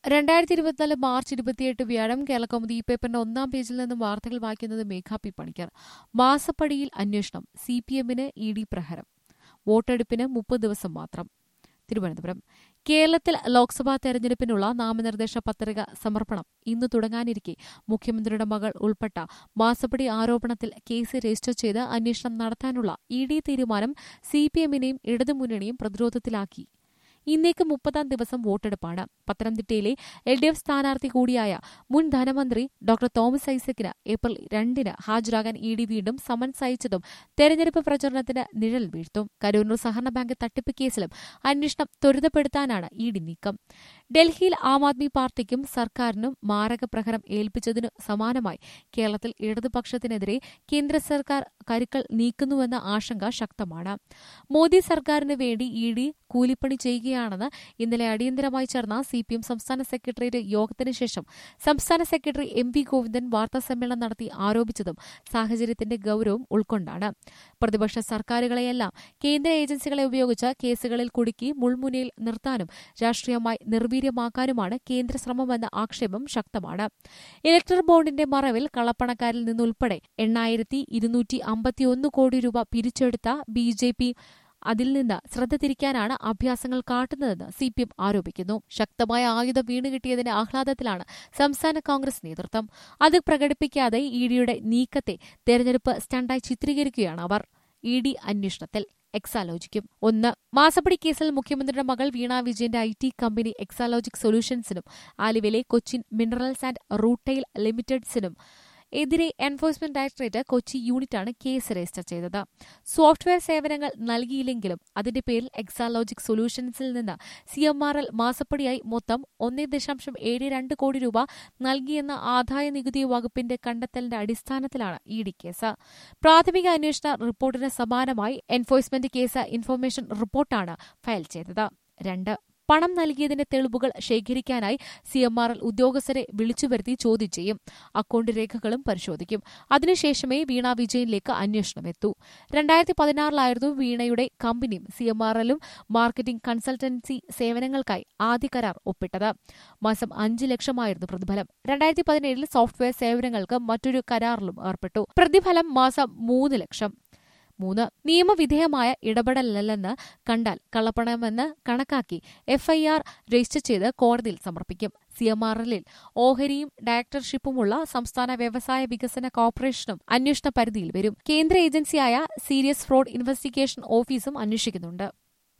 രണ്ടായിരത്തി ഇരുപത്തിനാല് മാർച്ച് ഇരുപത്തിയെട്ട് വ്യാഴം കേരളകൗമുദി ഈ പേപ്പറിന്റെ ഒന്നാം പേജിൽ നിന്നും വാർത്തകൾ വായിക്കുന്നത് മേഘാ പി പണിക്കർ മാസപ്പടിയിൽ അന്വേഷണം സി പി എമ്മിന് ഇ ഡി പ്രഹരം വോട്ടെടുപ്പിന് മുപ്പത് ദിവസം മാത്രം തിരുവനന്തപുരം കേരളത്തിൽ ലോക്സഭാ തെരഞ്ഞെടുപ്പിനുള്ള നാമനിർദ്ദേശ പത്രിക സമർപ്പണം ഇന്ന് തുടങ്ങാനിരിക്കെ മുഖ്യമന്ത്രിയുടെ മകൾ ഉൾപ്പെട്ട മാസപ്പടി ആരോപണത്തിൽ കേസ് രജിസ്റ്റർ ചെയ്ത് അന്വേഷണം നടത്താനുള്ള ഇ ഡി തീരുമാനം സി പി എമ്മിനെയും ഇടതുമുന്നണിയും പ്രതിരോധത്തിലാക്കി ഇന്നേക്ക് മുപ്പതാം ദിവസം വോട്ടെടുപ്പാണ് പത്തനംതിട്ടയിലെ എൽ ഡി എഫ് സ്ഥാനാർത്ഥി കൂടിയായ മുൻ ധനമന്ത്രി ഡോക്ടർ തോമസ് ഐസക്കിന് ഏപ്രിൽ രണ്ടിന് ഹാജരാകാൻ ഇ ഡി വീണ്ടും സമൻസ് അയച്ചതും തെരഞ്ഞെടുപ്പ് പ്രചരണത്തിന് നിഴൽ വീഴ്ത്തും കരൂർ സഹകരണ ബാങ്ക് തട്ടിപ്പ് കേസിലും അന്വേഷണം ത്വരിതപ്പെടുത്താനാണ് ഇ ഡി നീക്കം ഡൽഹിയിൽ ആം ആദ്മി പാർട്ടിക്കും സർക്കാരിനും മാരക പ്രഹരം ഏൽപ്പിച്ചതിനു സമാനമായി കേരളത്തിൽ ഇടതുപക്ഷത്തിനെതിരെ കേന്ദ്ര സർക്കാർ കരുക്കൾ നീക്കുന്നുവെന്ന ആശങ്ക ശക്തമാണ് മോദി സർക്കാരിന് വേണ്ടി ഇ ഡി കൂലിപ്പണി ചെയ്യുകയാണെന്ന് ഇന്നലെ അടിയന്തരമായി ചേർന്ന സി പി എം സംസ്ഥാന സെക്രട്ടേറിയറ്റ് യോഗത്തിന് ശേഷം സംസ്ഥാന സെക്രട്ടറി എം വി ഗോവിന്ദൻ വാർത്താസമ്മേളനം നടത്തി ആരോപിച്ചതും സാഹചര്യത്തിന്റെ ഗൌരവം ഉൾക്കൊണ്ടാണ് പ്രതിപക്ഷ സർക്കാരുകളെയെല്ലാം കേന്ദ്ര ഏജൻസികളെ ഉപയോഗിച്ച് കേസുകളിൽ കുടുക്കി മുൾമുനയിൽ നിർത്താനും രാഷ്ട്രീയമായി നിർവീര്യമാക്കാനുമാണ് കേന്ദ്ര ശ്രമമെന്ന ആക്ഷേപം ശക്തമാണ് ഇലക്ട്രൽ ബോണ്ടിന്റെ മറവിൽ കള്ളപ്പണക്കാരിൽ നിന്നുൾപ്പെടെ എണ്ണായിരത്തി ഇരുന്നൂറ്റി അമ്പത്തിയൊന്ന് കോടി രൂപ പിരിച്ചെടുത്ത ബി ജെ പി അതിൽ നിന്ന് ശ്രദ്ധ തിരിക്കാനാണ് അഭ്യാസങ്ങൾ കാട്ടുന്നതെന്ന് സി പി എം ആരോപിക്കുന്നു ശക്തമായ ആയുധം വീണുകിട്ടിയതിന്റെ ആഹ്ലാദത്തിലാണ് സംസ്ഥാന കോൺഗ്രസ് നേതൃത്വം അത് പ്രകടിപ്പിക്കാതെ ഇ ഡിയുടെ നീക്കത്തെ തെരഞ്ഞെടുപ്പ് സ്റ്റണ്ടായി ചിത്രീകരിക്കുകയാണ് അവർ ഇ ഡി അന്വേഷണത്തിൽ എക്സാലോജിക്കും ഒന്ന് മാസപ്പടി കേസിൽ മുഖ്യമന്ത്രിയുടെ മകൾ വീണ വിജയന്റെ ഐ ടി കമ്പനി എക്സാലോജിക് സൊല്യൂഷൻസിനും ആലുവയിലെ കൊച്ചിൻ മിനറൽസ് ആൻഡ് റൂട്ടെയിൽ ലിമിറ്റഡ്സിനും എതിരെ എൻഫോഴ്സ്മെന്റ് ഡയറക്ടറേറ്റ് കൊച്ചി യൂണിറ്റാണ് കേസ് രജിസ്റ്റർ ചെയ്തത് സോഫ്റ്റ്വെയർ സേവനങ്ങൾ നൽകിയില്ലെങ്കിലും അതിന്റെ പേരിൽ എക്സാലോജിക് സൊല്യൂഷൻസിൽ നിന്ന് സി എം ആർ എൽ മാസപ്പടിയായി മൊത്തം ഒന്നേ ദശാംശം ഏഴ് രണ്ട് കോടി രൂപ നൽകിയെന്ന ആദായ നികുതി വകുപ്പിന്റെ കണ്ടെത്തലിന്റെ അടിസ്ഥാനത്തിലാണ് ഇ ഡി കേസ് പ്രാഥമിക അന്വേഷണ റിപ്പോർട്ടിന് സമാനമായി എൻഫോഴ്സ്മെന്റ് കേസ് ഇൻഫർമേഷൻ റിപ്പോർട്ടാണ് ഫയൽ ചെയ്തത് രണ്ട് പണം നൽകിയതിന്റെ തെളിവുകൾ ശേഖരിക്കാനായി സി എം ആർ എൽ ഉദ്യോഗസ്ഥരെ വിളിച്ചുവരുത്തി ചോദ്യം ചെയ്യും അക്കൌണ്ട് രേഖകളും പരിശോധിക്കും അതിനുശേഷമേ വീണ വിജയനിലേക്ക് അന്വേഷണം എത്തൂ രണ്ടായിരത്തി പതിനാറിലായിരുന്നു വീണയുടെ കമ്പനിയും സി എം ആർ എല്ലും മാർക്കറ്റിംഗ് കൺസൾട്ടൻസി സേവനങ്ങൾക്കായി ആദ്യ കരാർ ഒപ്പിട്ടത് മാസം അഞ്ച് ലക്ഷമായിരുന്നു പ്രതിഫലം രണ്ടായിരത്തി പതിനേഴിൽ സോഫ്റ്റ്വെയർ സേവനങ്ങൾക്ക് മറ്റൊരു കരാറിലും ഏർപ്പെട്ടു പ്രതിഫലം മാസം മൂന്ന് ലക്ഷം മൂന്ന് നിയമവിധേയമായ ഇടപെടലല്ലെന്ന് കണ്ടാൽ കള്ളപ്പണമെന്ന് കണക്കാക്കി എഫ്ഐആർ രജിസ്റ്റർ ചെയ്ത് കോടതിയിൽ സമർപ്പിക്കും സി എം ആർ എല്ലിൽ ഓഹരിയും ഡയറക്ടർഷിപ്പുമുള്ള സംസ്ഥാന വ്യവസായ വികസന കോർപ്പറേഷനും അന്വേഷണ പരിധിയിൽ വരും കേന്ദ്ര ഏജൻസിയായ സീരിയസ് ഫ്രോഡ് ഇൻവെസ്റ്റിഗേഷൻ ഓഫീസും അന്വേഷിക്കുന്നുണ്ട്